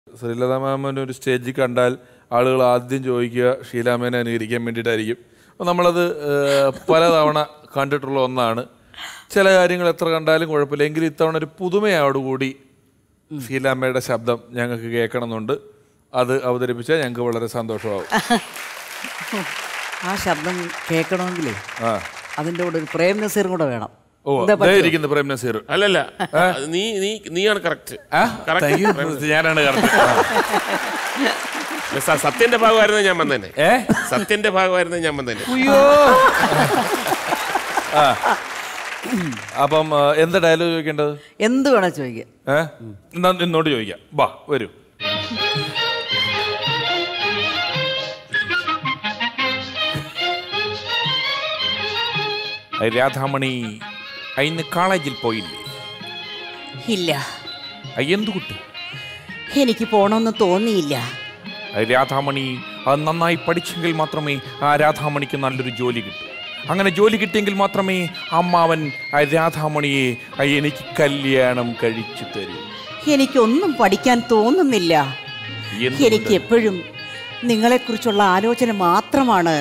ശ്രീലത മാമൻ ഒരു സ്റ്റേജിൽ കണ്ടാൽ ആളുകൾ ആദ്യം ചോദിക്കുക ഷീലാമേനെ അനുകരിക്കാൻ വേണ്ടിയിട്ടായിരിക്കും അപ്പോൾ നമ്മളത് ഏഹ്, പലതവണ കണ്ടിട്ടുള്ള ഒന്നാണ് ചില കാര്യങ്ങൾ എത്ര കണ്ടാലും കുഴപ്പമില്ല എങ്കിലും ഇത്തവണ ഒരു പുതുമയോടുകൂടി ഷീലാമ്മയുടെ ശബ്ദം ഞങ്ങൾക്ക് കേൾക്കണമെന്നുണ്ട് അത് അവതരിപ്പിച്ചാൽ ഞങ്ങൾക്ക് വളരെ സന്തോഷമാവും ആ ശബ്ദം കേൾക്കണമെങ്കിലേ ആ അതിൻ്റെ കൂടെ ഒരു പ്രേം നസീറും കൂടെ വേണം ഓ എന്താ ദേ പറ്റുമോ? ഇരിക്കുന്നു പ്രേം നസീർ അല്ലല്ല അത് നീ നീ നീയാണ് കറക്റ്റ് ആ? Thank you. ഞാനാണ് correct. സത്യന്റെ ഭാഗമായിരുന്നു ഞാൻ വന്നേനെ ഏ സത്യന്റെ ഭാഗമായിരുന്നു ഞാൻ വന്നേനെ അയ്യോ ആ. അപ്പം ആ, എന്താ ഡയലോഗ് ചോദിക്കേണ്ടത് എന്ത് വേണം ചോദിക്കുക ഏ എന്നാ നിന്നോട് ചോദിക്കാം വാ വരൂ രാധാമണി ഇന്ന് കോളേജിൽ പോയില്ലേ ഇല്ല എന്തു കുട്ടി എനിക്ക് പോണമെന്ന് തോന്നിയില്ല രാധാമണി അത് നന്നായി പഠിച്ചെങ്കിൽ മാത്രമേ ആ രാധാമണിക്ക് നല്ലൊരു ജോലി കിട്ടൂ അങ്ങനെ ജോലി കിട്ടിയെങ്കിൽ മാത്രമേ അമ്മാവൻ ആ രാധാമണിയെ ആ എനിക്ക് കല്യാണം കഴിച്ചു തരൂ എനിക്കൊന്നും പഠിക്കാൻ തോന്നുന്നില്ല എന്തുകൊണ്ട്? എനിക്ക് എപ്പോഴും നിങ്ങളെക്കുറിച്ചുള്ള ആലോചന മാത്രമാണ്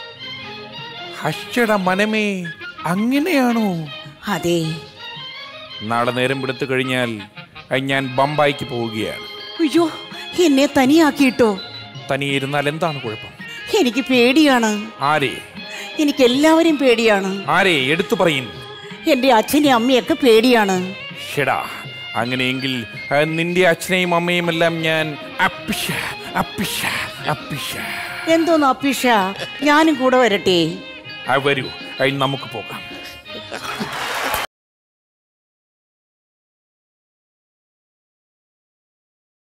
ഹർഷട മനമേ അങ്ങനെയാണോ അതെ നാളെ നേരം എടുത്തു കഴിഞ്ഞാൽ ആ, ഞാൻ ബമ്പായിക്ക് പോവുകയാണ് അയ്യോ എന്നെ തനിയാക്കിയിട്ടോ തനിയെ ഇരുന്നാൽ എന്താണ് കുഴപ്പം എനിക്ക് പേടിയാണ് ആരെ എനിക്ക് എല്ലാവരെയും പേടിയാണ് ആരെ എടുത്തു പറയും എൻ്റെ അച്ഛനെയും അമ്മയൊക്കെ പേടിയാണ് ഷെടാ അങ്ങനെയെങ്കിൽ ആ, നിന്റെ അച്ഛനെയും അമ്മയും എല്ലാം ഞാൻ അപ്പിഷ അപ്പിഷ അപ്പിഷ എന്തോന്ന് അപ്പിഷ ഞാനും കൂടെ വരട്ടെ ആ, വരൂ ആ, നമുക്ക് പോകാം